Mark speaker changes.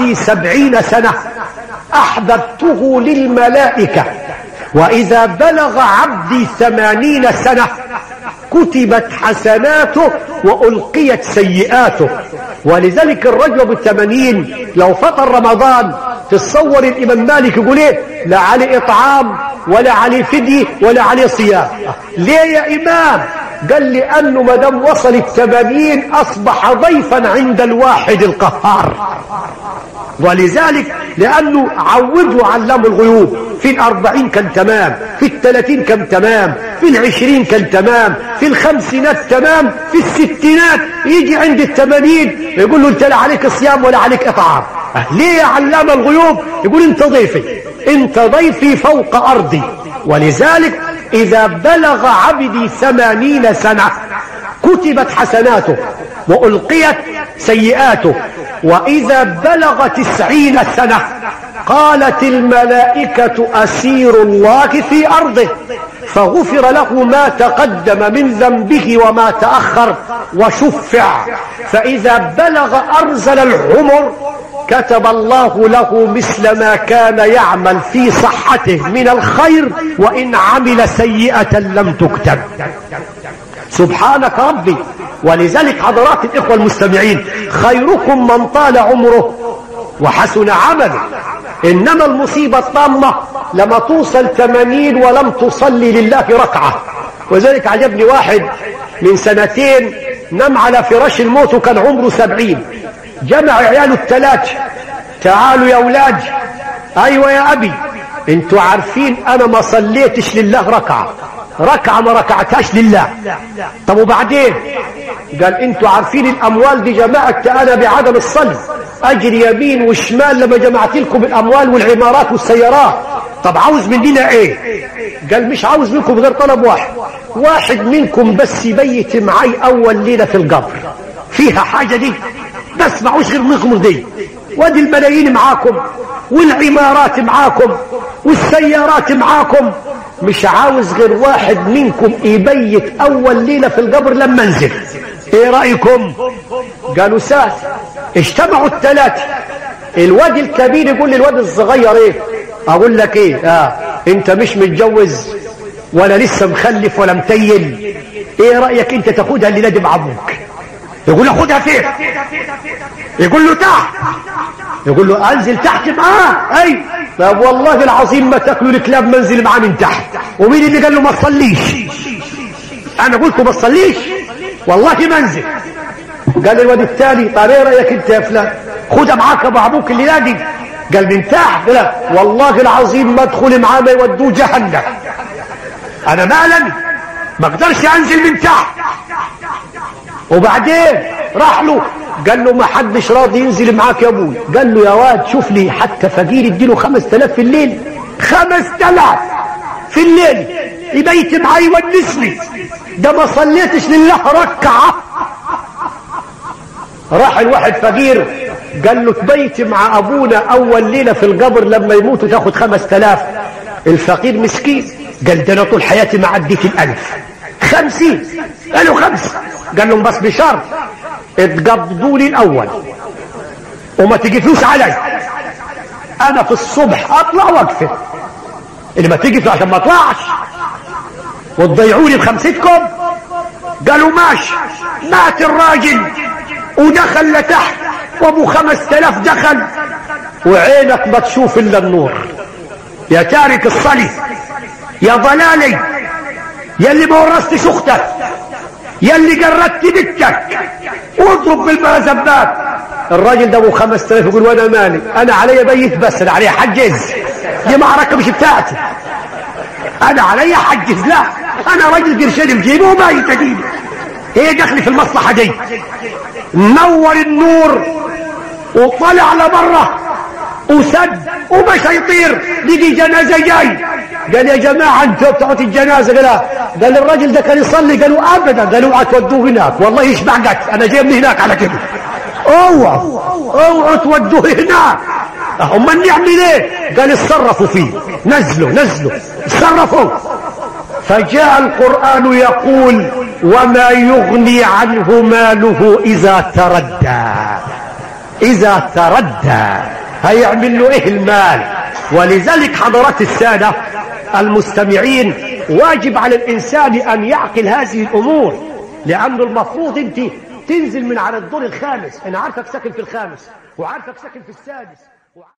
Speaker 1: عبدي سبعين سنة أحببته للملائكة وإذا بلغ عبدي ثمانين سنة كتبت حسناته وألقيت سيئاته ولذلك الرجل بالثمانين لو فطر رمضان تتصور الإمام مالك يقول ايه لا عليه إطعام ولا عليه فدية ولا عليه صيام ليه يا إمام قال لي أنه مدام وصل الثمانين أصبح ضيفا عند الواحد القهار ولذلك لأنه عودوا علموا الغيوب في الأربعين كان تمام في الثلاثين كان تمام في العشرين كان تمام في الخمسينات تمام في الستينات يجي عند الثمانين يقول له انت لا عليك صيام ولا عليك إطعام ليه يا علام الغيوب يقول انت ضيفي انت ضيفي فوق أرضي ولذلك إذا بلغ عبدي ثمانين سنة كتبت حسناته وألقيت سيئاته وإذا بلغ تسعين سنة قالت الملائكة أسير الله في أرضه فغفر له ما تقدم من ذنبه وما تأخر وشفع فإذا بلغ أرزل العمر كتب الله له مثل ما كان يعمل في صحته من الخير وإن عمل سيئة لم تكتب سبحانك ربي ولذلك حضرات الإخوة المستمعين خيركم من طال عمره وحسن عمله إنما المصيبة الطامة لما توصل 80 ولم تصلي لله ركعة وذلك عجبني واحد من سنتين نم على فراش الموت وكان عمره سبعين جمع عياله الثلاث تعالوا يا أولاد أيوة يا أبي انتوا عارفين أنا ما صليتش لله ركعة ركعة ما ركعتهاش لله طب وبعدين قال انتوا عارفين الأموال دي جمعت أنا بعدم الصلي أجري يمين وشمال لما جمعت لكم الأموال والعمارات والسيارات طب عاوز مننا ايه قال مش عاوز منكم غير طلب واحد واحد منكم بس يبيت معي أول ليلة في القبر فيها حاجة دي بس معوش غير منكم دي وادي الملايين معاكم والعمارات معاكم والسيارات معاكم مش عاوز غير واحد منكم يبيت اول ليلة في القبر لما انزل ايه رأيكم قالوا ساس اجتمعوا الثلاثة الواد الكبير يقول للواد الصغير ايه اقول لك ايه اه انت مش متجوز ولا لسه مخلف ولا متيل ايه رأيك انت تاخدها الليلة دي مع ابوك يقول له خدها فين يقول له تحت يقول له انزل تحت معاه اي طب والله العظيم ما تاكلوا الكلاب منزل معاه من تحت ومين اللي قال له ما تصليش انا قلت ما تصليش والله منزل قال الواد الثاني طب ايه رايك انت يا فلان خدها معاك ابو ابوك اللي نادي قال من تحت لا والله العظيم ما ادخل معاه ما يودوه جهنم انا مالا ما اقدرش انزل من تحت وبعدين راح له قال له ما حدش راضي ينزل معاك يا ابوي قال له يا واد شوف لي حتى فقير يديله خمس تلاف في الليل خمس تلاف في الليل يبيت معاي يونسني ده ما صليتش لله ركعة راح الواحد فقير قال له تبيت مع ابونا اول ليلة في القبر لما يموت تاخد خمس تلاف الفقير مسكين قال ده انا طول حياتي ما عديت الالف خمسين قالوا خمسة قال لهم بس بشرط اتقبضوا لي الاول وما تجي فلوس علي انا في الصبح اطلع واقفل اللي ما تيجي فلوس عشان ما اطلعش وتضيعوا لي بخمستكم قالوا ماشي مات الراجل ودخل لتحت وابو خمس تلاف دخل وعينك ما تشوف الا النور يا تارك الصلي يا ضلالي يا اللي ما ورثتش اختك يا اللي جردت بنتك واضرب بالمرزبات الراجل ده ابو خمس تلاف يقول وانا مالي انا علي بيت بس انا علي حجز دي معركه مش بتاعتي انا علي حجز لا انا راجل قرشين بجيبه وبايت اجيبه هي دخلي في المصلحه دي نور النور وطلع لبره وسد ومشى يطير لقي جنازه جاي قال يا جماعه انتوا بتاعت الجنازه قال قال الراجل ده كان يصلي قالوا ابدا قالوا اوعى تودوه هناك والله يشبع قتل انا جاي من هناك على كده اوعوا اوعوا تودوه هناك هم نعمل ايه قال اتصرفوا فيه نزلوا نزلوا اتصرفوا فجاء القرآن يقول وما يغني عنه ماله إذا تردى إذا تردى هيعمل له إيه المال ولذلك حضرات السادة المستمعين واجب على الإنسان أن يعقل هذه الأمور لأنه المفروض أنت تنزل من على الدور الخامس أنا عارفك ساكن في الخامس وعارفك ساكن في السادس